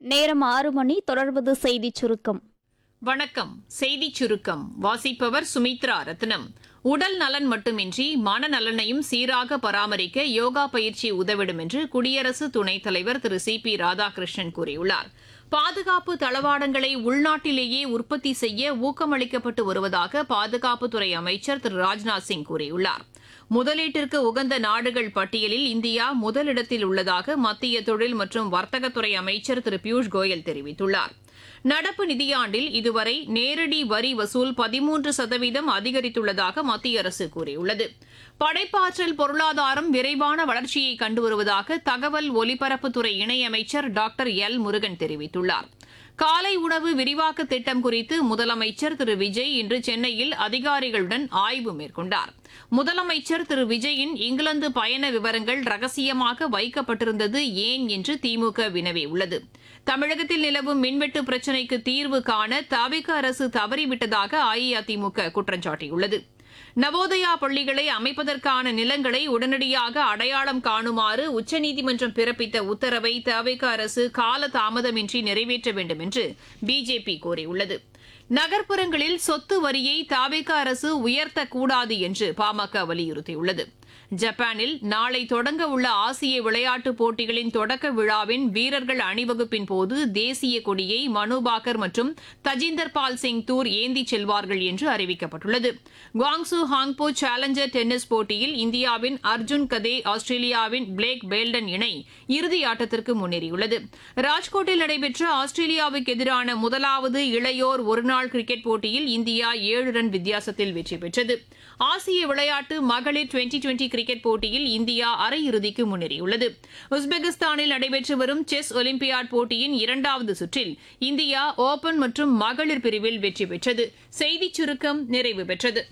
நேரம் ஆறு மணி தொடர்வது செய்திச் சுருக்கம் வணக்கம் செய்திச் சுருக்கம் வாசிப்பவர் சுமித்ரா ரத்னம் உடல் நலன் மட்டுமின்றி மனநலனையும் சீராக பராமரிக்க யோகா பயிற்சி உதவிடும் என்று குடியரசு துணைத் தலைவர் திரு சி பி ராதாகிருஷ்ணன் கூறியுள்ளார் பாதுகாப்பு தளவாடங்களை உள்நாட்டிலேயே உற்பத்தி செய்ய ஊக்கமளிக்கப்பட்டு வருவதாக பாதுகாப்புத்துறை அமைச்சர் திரு ராஜ்நாத் சிங் கூறியுள்ளார் முதலீட்டிற்கு உகந்த நாடுகள் பட்டியலில் இந்தியா முதலிடத்தில் உள்ளதாக மத்திய தொழில் மற்றும் வர்த்தகத்துறை அமைச்சர் திரு பியூஷ் கோயல் தெரிவித்துள்ளார் நடப்பு நிதியாண்டில் இதுவரை நேரடி வரி வசூல் பதிமூன்று சதவீதம் அதிகரித்துள்ளதாக மத்திய அரசு கூறியுள்ளது படைப்பாற்றல் பொருளாதாரம் விரைவான வளர்ச்சியை கண்டு வருவதாக தகவல் ஒலிபரப்புத்துறை இணையமைச்சர் டாக்டர் எல் முருகன் தெரிவித்துள்ளார் காலை உணவு விரிவாக்க திட்டம் குறித்து முதலமைச்சர் திரு விஜய் இன்று சென்னையில் அதிகாரிகளுடன் ஆய்வு மேற்கொண்டார் முதலமைச்சர் திரு விஜயின் இங்கிலாந்து பயண விவரங்கள் ரகசியமாக வைக்கப்பட்டிருந்தது ஏன் என்று திமுக வினவியுள்ளது தமிழகத்தில் நிலவும் மின்வெட்டு பிரச்சினைக்கு தீர்வு காண தவிக அரசு தவறிவிட்டதாக அஇஅதிமுக குற்றம் சாட்டியுள்ளது நவோதயா பள்ளிகளை அமைப்பதற்கான நிலங்களை உடனடியாக அடையாளம் காணுமாறு உச்சநீதிமன்றம் பிறப்பித்த உத்தரவை தவிக அரசு கால தாமதமின்றி நிறைவேற்ற வேண்டும் என்று பிஜேபி கோரியுள்ளது நகர்ப்புறங்களில் சொத்து வரியை தாவேக அரசு உயர்த்தக்கூடாது என்று பாமக வலியுறுத்தியுள்ளது ஜப்பானில் நாளை தொடங்க உள்ள ஆசிய விளையாட்டுப் போட்டிகளின் தொடக்க விழாவின் வீரர்கள் அணிவகுப்பின் போது தேசிய கொடியை மனு பாக்கர் மற்றும் தஜிந்தர் பால் சிங் தூர் ஏந்திச் செல்வார்கள் என்று அறிவிக்கப்பட்டுள்ளது குவாங்சு ஹாங்போ சேலஞ்சர் டென்னிஸ் போட்டியில் இந்தியாவின் அர்ஜுன் கதே ஆஸ்திரேலியாவின் பிளேக் பேல்டன் இணை இறுதி ஆட்டத்திற்கு முன்னேறியுள்ளது ராஜ்கோட்டில் நடைபெற்ற ஆஸ்திரேலியாவுக்கு எதிரான முதலாவது இளையோர் ஒருநாள் கிரிக்கெட் போட்டியில் இந்தியா ஏழு ரன் வித்தியாசத்தில் வெற்றி பெற்றது ஆசிய விளையாட்டு மகளிர் டுவெண்டி டுவெண்டி கிரிக்கெட் போட்டியில் இந்தியா அரையிறுதிக்கு முன்னேறியுள்ளது உஸ்பெகிஸ்தானில் நடைபெற்று வரும் செஸ் ஒலிம்பியாட் போட்டியின் இரண்டாவது சுற்றில் இந்தியா ஓபன் மற்றும் மகளிர் பிரிவில் வெற்றி பெற்றது செய்திச் சுருக்கம் நிறைவு பெற்றது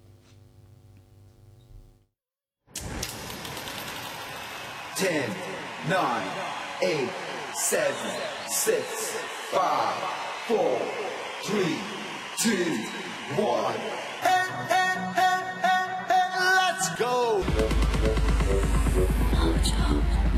Ten, nine, eight, seven, six, five, four, three, two, one.